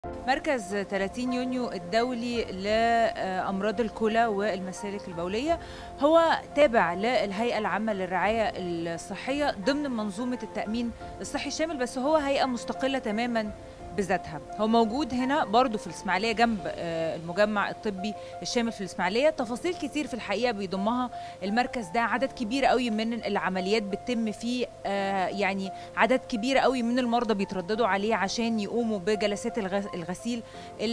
مركز 30 يونيو الدولي لأمراض الكلى والمسالك البولية هو تابع للهيئة العامة للرعاية الصحية ضمن منظومة التأمين الصحي الشامل بس هو هيئة مستقلة تماما بذاتها هو موجود هنا برضو في الإسماعيلية جنب آه، المجمع الطبي الشامل في الإسماعيلية تفاصيل كتير في الحقيقة بيضمها المركز ده عدد كبير قوي من العمليات بتتم فيه آه، يعني عدد كبير قوي من المرضى بيترددوا عليه عشان يقوموا بجلسات الغ- الغسيل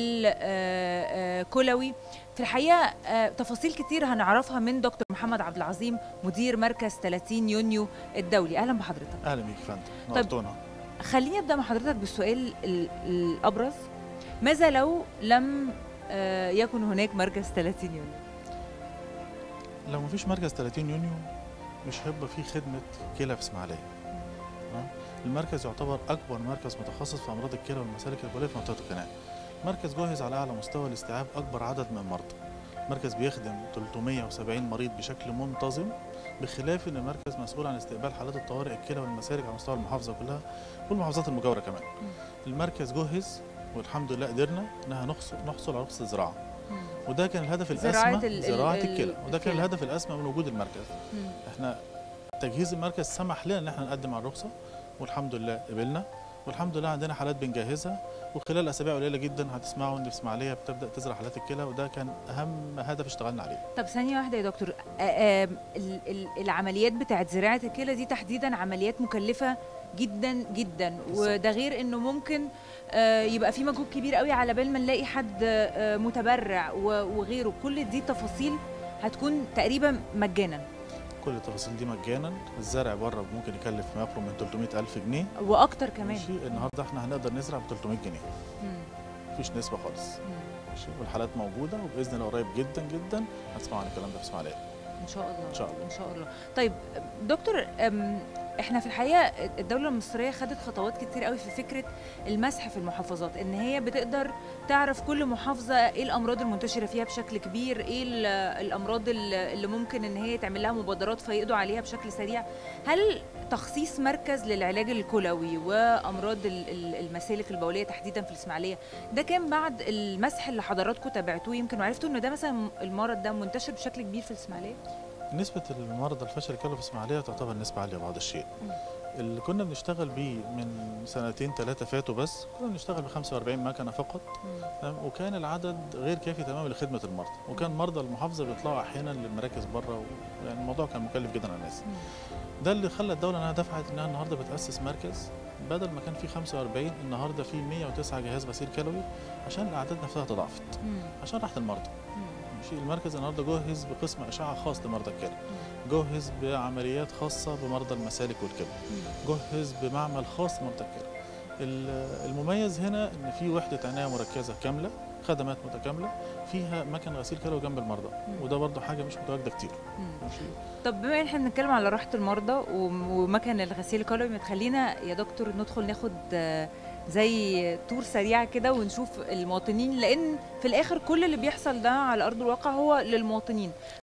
الكلوي في الحقيقة آه، تفاصيل كتير هنعرفها من دكتور محمد عبد العظيم مدير مركز 30 يونيو الدولي أهلا بحضرتك اهلا بيك يا فندم طيب. نورتونا خليني ابدا مع حضرتك بالسؤال ال- الابرز ماذا لو لم آه، يكن هناك مركز 30 يونيو لو مفيش مركز 30 يونيو مش هيبقى فيه خدمه كلى في اسماعيليه تمام؟ المركز يعتبر اكبر مركز متخصص في امراض الكلى والمسالك البوليه في منطقه القناه مركز جاهز على اعلى مستوى لاستيعاب اكبر عدد من المرضى المركز بيخدم 370 مريض بشكل منتظم بخلاف ان المركز مسؤول عن استقبال حالات الطوارئ الكلى والمسالك على مستوى المحافظه كلها والمحافظات المجاوره كمان المركز جهز والحمد لله قدرنا انها نحصل نحصل على رخصه الزراعه وده كان الهدف زراعة الاسمى ال- ال- زراعه ال- الكلى وده كان الكلى. الهدف الاسمى من وجود المركز مم. احنا تجهيز المركز سمح لنا ان احنا نقدم على الرخصه والحمد لله قبلنا والحمد لله عندنا حالات بنجهزها وخلال اسابيع قليله جدا هتسمعوا ان في اسماعيليه بتبدا تزرع حالات الكلى وده كان اهم هدف اشتغلنا عليه طب ثانيه واحده يا دكتور آه، آه، ال- ال- العمليات بتاعت زراعه الكلى دي تحديدا عمليات مكلفه جدا جدا بالظبط. وده غير انه ممكن آه، يبقى في مجهود كبير قوي على بال ما نلاقي حد آه، متبرع و- وغيره كل دي تفاصيل هتكون تقريبا مجانا كل التفاصيل دي مجانا الزرع بره ممكن يكلف ما يقرب من 300 الف جنيه واكتر كمان ماشي النهارده احنا هنقدر نزرع ب 300 جنيه مم. مفيش نسبه خالص مم. ماشي والحالات موجوده وباذن الله قريب جدا جدا هتسمعوا عن الكلام ده في اسماعيليه ان شاء الله إن شاء الله. ان شاء الله طيب دكتور أم، احنا في الحقيقه الدوله المصريه خدت خطوات كتير قوي في فكره المسح في المحافظات ان هي بتقدر تعرف كل محافظه ايه الامراض المنتشره فيها بشكل كبير ايه ال- الامراض ال- اللي ممكن ان هي تعمل لها مبادرات فيقضوا عليها بشكل سريع هل تخصيص مركز للعلاج الكلوي وامراض ال- ال- المسالك البوليه تحديدا في الاسماعيليه ده كان بعد المسح اللي حضراتكم تابعتوه يمكن وعرفتوا ان ده مثلا المرض ده منتشر بشكل كبير في الاسماعيليه نسبة المرضى الفشل الكلوي في اسماعيلية تعتبر نسبة عالية بعض الشيء. مم. اللي كنا بنشتغل بيه من سنتين ثلاثة فاتوا بس كنا بنشتغل ب 45 مكنة فقط تمام؟ وكان العدد غير كافي تماما لخدمة المرضى وكان مرضى المحافظة بيطلعوا أحيانا للمراكز بره يعني الموضوع كان مكلف جدا على الناس. ده اللي خلى الدولة انها دفعت انها النهارده بتأسس مركز بدل ما كان في 45 النهارده في 109 جهاز غسيل كلوي عشان الأعداد نفسها تضاعفت مم. عشان راحة المرضى. مم. ماشي المركز النهارده جاهز بقسم اشعه خاص لمرضى الكلى جاهز بعمليات خاصه بمرضى المسالك والكلى جاهز بمعمل خاص لمرضى الكلى ال- المميز هنا ان في وحده عنايه مركزه كامله خدمات متكامله فيها مكن غسيل كلوي جنب المرضى مم. وده برضه حاجه مش متواجده كتير مم. ماشي طب بما ان احنا بنتكلم على راحه المرضى وم- ومكن الغسيل الكلوي ما تخلينا يا دكتور ندخل ناخد آه، زي تور سريع كده ونشوف المواطنين لان في الاخر كل اللي بيحصل ده على ارض الواقع هو للمواطنين